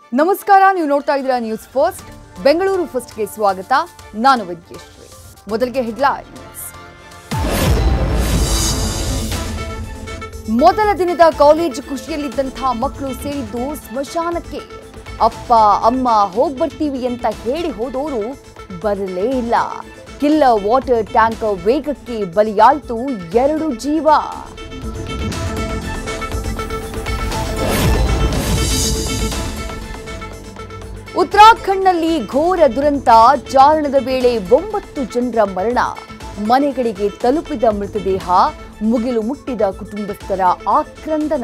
ನಮಸ್ಕಾರ ನೀವು ನೋಡ್ತಾ ಇದ್ದೀರಾ ನ್ಯೂಸ್ ಫಸ್ಟ್ ಬೆಂಗಳೂರು ಫಸ್ಟ್ಗೆ ಸ್ವಾಗತ ನಾನು ವಿದ್ಯಶ್ರೀ ಮೊದಲಿಗೆ ಹೆಡ್ಲೈನ್ಸ್ ಮೊದಲ ದಿನದ ಕಾಲೇಜ್ ಖುಷಿಯಲ್ಲಿದ್ದಂತಹ ಮಕ್ಕಳು ಸೇರಿದ್ದು ಸ್ಮಶಾನಕ್ಕೆ ಅಪ್ಪ ಅಮ್ಮ ಹೋಗ್ಬರ್ತೀವಿ ಅಂತ ಹೇಳಿ ಹೋದವರು ಬರಲೇ ಇಲ್ಲ ಕಿಲ್ಲ ವಾಟರ್ ಟ್ಯಾಂಕರ್ ವೇಗಕ್ಕೆ ಬಲಿಯಾಯ್ತು ಎರಡು ಜೀವ ಉತ್ತರಾಖಂಡ್ನಲ್ಲಿ ಘೋರ ದುರಂತ ಚಾರಣದ ವೇಳೆ ಒಂಬತ್ತು ಜನರ ಮರಣ ಮನೆಗಳಿಗೆ ತಲುಪಿದ ಮೃತದೇಹ ಮುಗಿಲು ಮುಟ್ಟಿದ ಕುಟುಂಬಸ್ಥರ ಆಕ್ರಂದನ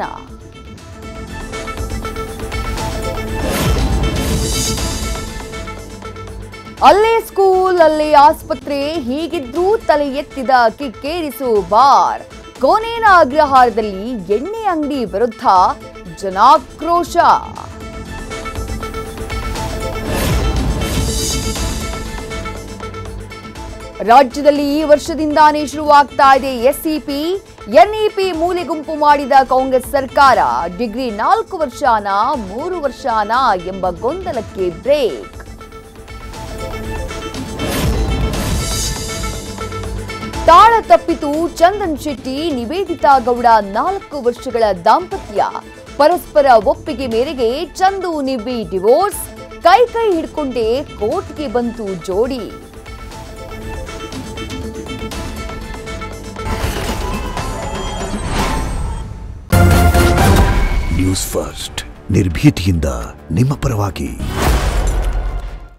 ಅಲ್ಲೇ ಸ್ಕೂಲ್ ಅಲ್ಲೇ ಆಸ್ಪತ್ರೆ ಹೀಗಿದ್ರೂ ತಲೆ ಎತ್ತಿದ ಕಿಕ್ಕೇರಿಸು ಬಾರ್ ಕೋನೇನ ಅಗ್ರಹಾರದಲ್ಲಿ ಎಣ್ಣೆ ಅಂಗಡಿ ವಿರುದ್ಧ ಜನಾಕ್ರೋಶ ರಾಜ್ಯದಲ್ಲಿ ಈ ವರ್ಷದಿಂದಾನೇ ಶುರುವಾಗ್ತಾ ಇದೆ ಎಸ್ಇಪಿ ಎನ್ಇಪಿ ಮೂಲೆ ಗುಂಪು ಮಾಡಿದ ಕಾಂಗ್ರೆಸ್ ಸರ್ಕಾರ ಡಿಗ್ರಿ ನಾಲ್ಕು ವರ್ಷನ ಮೂರು ವರ್ಷನ ಎಂಬ ಗೊಂದಲಕ್ಕೆ ಬ್ರೇಕ್ ತಾಳ ತಪ್ಪಿತು ಚಂದನ್ ಶೆಟ್ಟಿ ನಿವೇದಿತಾ ಗೌಡ ನಾಲ್ಕು ವರ್ಷಗಳ ದಾಂಪತ್ಯ ಪರಸ್ಪರ ಒಪ್ಪಿಗೆ ಮೇರೆಗೆ ಚಂದು ನಿವ್ವಿ ಡಿವೋರ್ಸ್ ಕೈ ಕೈ ಹಿಡ್ಕೊಂಡೇ ಕೋರ್ಟ್ಗೆ ಬಂತು ಜೋಡಿ ನ್ಯೂಸ್ ಫಸ್ಟ್ ನಿರ್ಭೀತಿಯಿಂದ ನಿಮ್ಮ ಪರವಾಗಿ